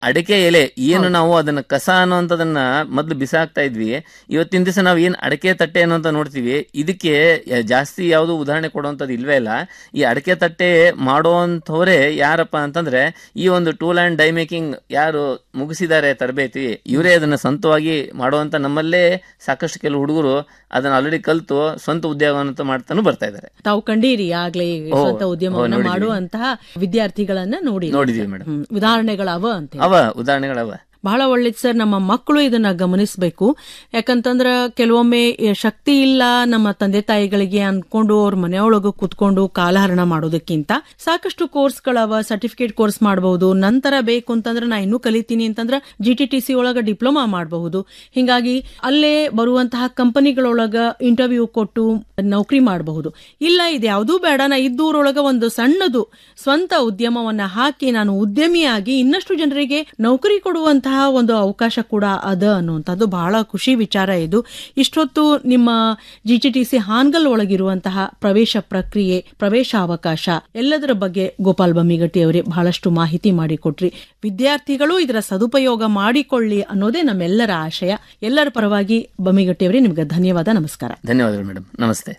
ಅಡಿಕೆ ಎಲೆ ಏನು ನಾವು ಅದನ್ನ ಕಸ ಅನ್ನುವಂಥದನ್ನ ಮೊದ್ಲು ಬಿಸಾಕ್ತಾ ಇದ್ವಿ ಇವತ್ತಿನ ದಿವಸ ನಾವು ಏನ್ ಅಡಿಕೆ ತಟ್ಟೆ ಅನ್ನುವಂತ ನೋಡ್ತೀವಿ ಇದಕ್ಕೆ ಜಾಸ್ತಿ ಯಾವುದು ಉದಾಹರಣೆ ಕೊಡುವಂಥದ್ದು ಇಲ್ವೇ ಇಲ್ಲ ಈ ಅಡಿಕೆ ತಟ್ಟೆ ಮಾಡುವಂಥವ್ರೆ ಯಾರಪ್ಪ ಅಂತಂದ್ರೆ ಈ ಒಂದು ಟೂಲ್ ಅಂಡ್ ಡೈ ಮೇಕಿಂಗ್ ಯಾರು ಮುಗಿಸಿದ್ದಾರೆ ತರಬೇತಿ ಇವರೇ ಅದನ್ನ ಸ್ವಂತವಾಗಿ ಮಾಡುವಂತ ನಮ್ಮಲ್ಲೇ ಸಾಕಷ್ಟು ಕೆಲವು ಹುಡುಗರು ಅದನ್ನ ಆಲ್ರೆಡಿ ಕಲ್ತು ಸ್ವಂತ ಉದ್ಯೋಗ ಮಾಡ್ತಾನು ಬರ್ತಾ ಇದ್ದಾರೆ ತಾವು ಕಂಡೀರಿ ಆಗ್ಲೇ ಓ, ಸ್ವಂತ ಓ, ಉದ್ಯಮವನ್ನ ನೋಡಿದೀವಿ. ಮಾಡುವಂತಹ ವಿದ್ಯಾರ್ಥಿಗಳನ್ನ ನೋಡಿ ನೋಡಿದೀವಿ ಮೇಡಮ್ ಹ್ಮ್, ಉದಾಹರಣೆಗಳವ ಅಂತ ಹೇಳಿ. ಅವ ಉದಾಹರಣೆಗಳವ ಬಹಳ ಒಳ್ಳೇದು ಸರ್ ನಮ್ಮ ಮಕ್ಕಳು ಇದನ್ನ ಗಮನಿಸಬೇಕು ಯಾಕಂತಂದ್ರ ಕೆಲವೊಮ್ಮೆ ಈ ಶಕ್ತಿ ಇಲ್ಲ ನಮ್ಮ ತಂದೆ ತಾಯಿಗಳಿಗೆ ಅನ್ಕೊಂಡು ಅವ್ರ ಮನೆಯೊಳಗ ಕೂತ್ಕೊಂಡು ಕಾಲಹರಣ ಮಾಡೋದಕ್ಕಿಂತ ಸಾಕಷ್ಟು ಕೋರ್ಸ್ಗಳವ ಸರ್ಟಿಫಿಕೇಟ್ ಕೋರ್ಸ್ ಮಾಡಬಹುದು ನಂತರ ಬೇಕು ಅಂತಂದ್ರೆ ನಾ ಇನ್ನೂ ಕಲಿತೀನಿ ಅಂತಂದ್ರ ಜಿ ಟಿ ಟಿ ಸಿ ಒಳಗ ಡಿಪ್ಲೊಮಾ ಮಾಡಬಹುದು ಹಿಂಗಾಗಿ ಅಲ್ಲೇ ಬರುವಂತಹ ಕಂಪನಿಗಳೊಳಗ ಇಂಟರ್ವ್ಯೂ ಕೊಟ್ಟು ನೌಕರಿ ಮಾಡಬಹುದು ಇಲ್ಲ ಇದು ಯಾವುದೂ ಬೇಡ ನಾ ಇದ್ದೂರೊಳಗ ಒಂದು ಸಣ್ಣದು ಸ್ವಂತ ಉದ್ಯಮವನ್ನ ಹಾಕಿ ನಾನು ಉದ್ಯಮಿಯಾಗಿ ಇನ್ನಷ್ಟು ಜನರಿಗೆ ನೌಕರಿ ಕೊಡುವಂತಹ ಒಂದು ಅವಕಾಶ ಕೂಡ ಅದ ಅನ್ನುವಂಥದ್ದು ಬಹಳ ಖುಷಿ ವಿಚಾರ ಇದು ಇಷ್ಟೊತ್ತು ನಿಮ್ಮ ಜಿಟಿಟಿಸಿ ಹಾನ್ಗಲ್ ಒಳಗಿರುವಂತಹ ಪ್ರವೇಶ ಪ್ರಕ್ರಿಯೆ ಪ್ರವೇಶಾವಕಾಶ ಎಲ್ಲದರ ಬಗ್ಗೆ ಗೋಪಾಲ್ ಬಮ್ಮಿಗಟ್ಟಿ ಅವರೇ ಬಹಳಷ್ಟು ಮಾಹಿತಿ ಮಾಡಿಕೊಟ್ರಿ ವಿದ್ಯಾರ್ಥಿಗಳು ಇದರ ಸದುಪಯೋಗ ಮಾಡಿಕೊಳ್ಳಿ ಅನ್ನೋದೇ ನಮ್ಮೆಲ್ಲರ ಆಶಯ ಎಲ್ಲರ ಪರವಾಗಿ ಬಮ್ಮಿಗಟ್ಟಿ ಅವರೇ ನಿಮ್ಗೆ ಧನ್ಯವಾದ ನಮಸ್ಕಾರ ಧನ್ಯವಾದಗಳು ಮೇಡಮ್ ನಮಸ್ತೆ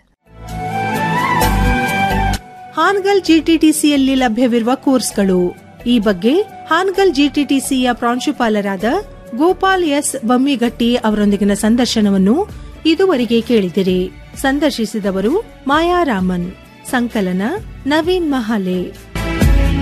ಹಾನ್ಗಲ್ ಜಿಟಿಟಿಸಿಯಲ್ಲಿ ಲಭ್ಯವಿರುವ ಕೋರ್ಸ್ಗಳು ಈ ಬಗ್ಗೆ ಹಾನ್ಗಲ್ ಜಿಟಿಟಿಸಿಯ ಪ್ರಾಂಶುಪಾಲರಾದ ಗೋಪಾಲ್ ಎಸ್ ಬಮ್ಮಿಗಟ್ಟಿ ಅವರೊಂದಿಗಿನ ಸಂದರ್ಶನವನ್ನು ಇದುವರೆಗೆ ಕೇಳಿದಿರಿ ಸಂದರ್ಶಿಸಿದವರು ಮಾಯಾರಾಮನ್ ಸಂಕಲನ ನವೀನ್ ಮಹಾಲೆ